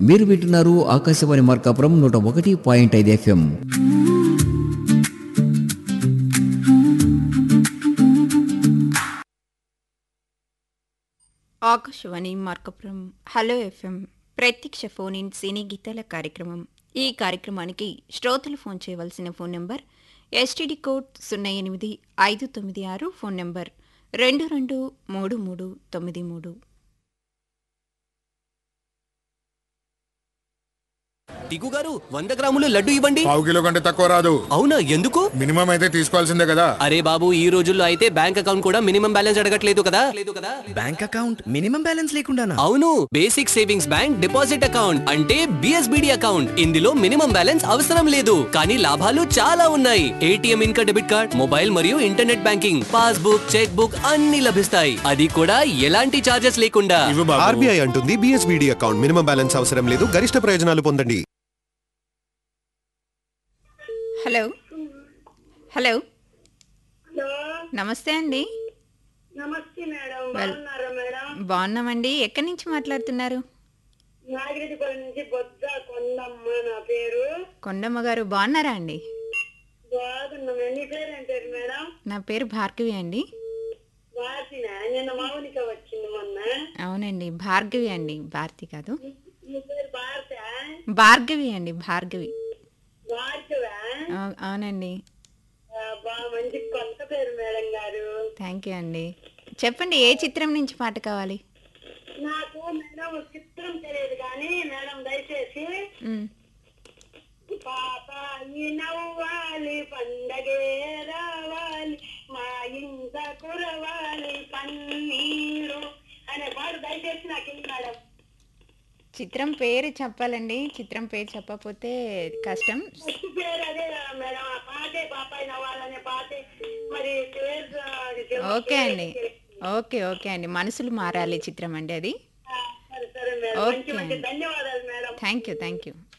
మీరు వింటున్నారు ఆకాశవాణి మార్కాపురం నూట ఒకటి పాయింట్ ఐదు FM Akashvani Markapuram hello FM ప్రత్యక్ష ఫోన్ ఇన్ సినీ గీతాల కార్యక్రమం ఈ కార్యక్రమానికి శ్రోతలు ఫోన్ చేయవలసిన ఫోన్ నంబర్ ఎస్టీడీ కోడ్ సున్నా ఎనిమిది ఐదు తొమ్మిది ఆరు ఫోన్ నంబర్ రెండు రెండు మూడు మూడు తొమ్మిది మూడు టికు గారు వంద గ్రాములు లడ్డు ఇవ్వండి పావు కిలో కంటే తక్కువ రాదు అవునా ఎందుకు మినిమం అయితే తీసుకోవాల్సిందే కదా అరే బాబు ఈ రోజుల్లో అయితే బ్యాంక్ అకౌంట్ కూడా మినిమం బ్యాలెన్స్ అడగట్లేదు కదా లేదు కదా బ్యాంక్ అకౌంట్ మినిమం బ్యాలెన్స్ లేకుండానా అవును basic savings bank deposit account అంటే బిఎస్బిడి అకౌంట్ ఇందులో మినిమం బ్యాలెన్స్ అవసరం లేదు కానీ లాభాలు చాలా ఉన్నాయి ఏటీఎం ఇంకా డెబిట్ కార్డ్ మొబైల్ మరియు internet banking passbook cheque book అన్ని లభిస్తాయి అది కూడా ఎలాంటి చార్జెస్ లేకుండా ఇవ్వు బాబు ఆర్బీఐ అంటుంది బిఎస్బిడి అకౌంట్ మినిమం బ్యాలెన్స్ అవసరం లేదు గరిష్ట ప్రయోజనాలు పొందండి హలో హలో హలో నమస్తే అండి నమస్తే మేడం బాగున్నారా మేడం బాగున్నామండి ఎక్కడి నుంచి మాట్లాడుతున్నారు నాగిరెడ్డిపల్లి నుంచి బొద్ద కొండమ్మ నా పేరు కొండమ్మ గారు బాగున్నారా అండి బాగున్నాం నీ పేరు ఏం పేరు మేడం నా పేరు భార్గవి అండి వాసిన నిన్న మౌనిక వచ్చింది మొన్న అవునండి భార్గవి అండి భారతి కాదు నీ పేరు భారత భార్గవి అండి భార్గవి భార్గవా అవు- అవునండి బాగా మంచి కొత్త పేరు మేడం గారు థ్యాంక్ యూ అండి చెప్పండి ఏ చిత్రం నుంచి పాట కావాలి నాకు మేడం చిత్రం తెలియదు కానీ మేడం దయచేసి మ్, పాప ఈ నవ్వాలి పండగే రావాలి మా ఇంత కురవాలి పన్నీరు అనే పాట దయచేసి నాకు ఇవ్వు మేడం చిత్రం పేరు చెప్పాలండి చిత్రం పేరు చెప్పకపోతే కష్టం ఫస్ట్ పేరు అదే కదా మేడం ఆ పాటే పాపాయి నవ్వాలనే పాటే మరి పేరు అది చెప్పు. ఓకే అండి ఓకే ఓకే అండి మనసులు మారాలి చిత్రం అండి అది ఆ, సరే సరే మేడం మంచి ఓకే మంచి అండి. ధన్యవాదాలు madam thank you thank you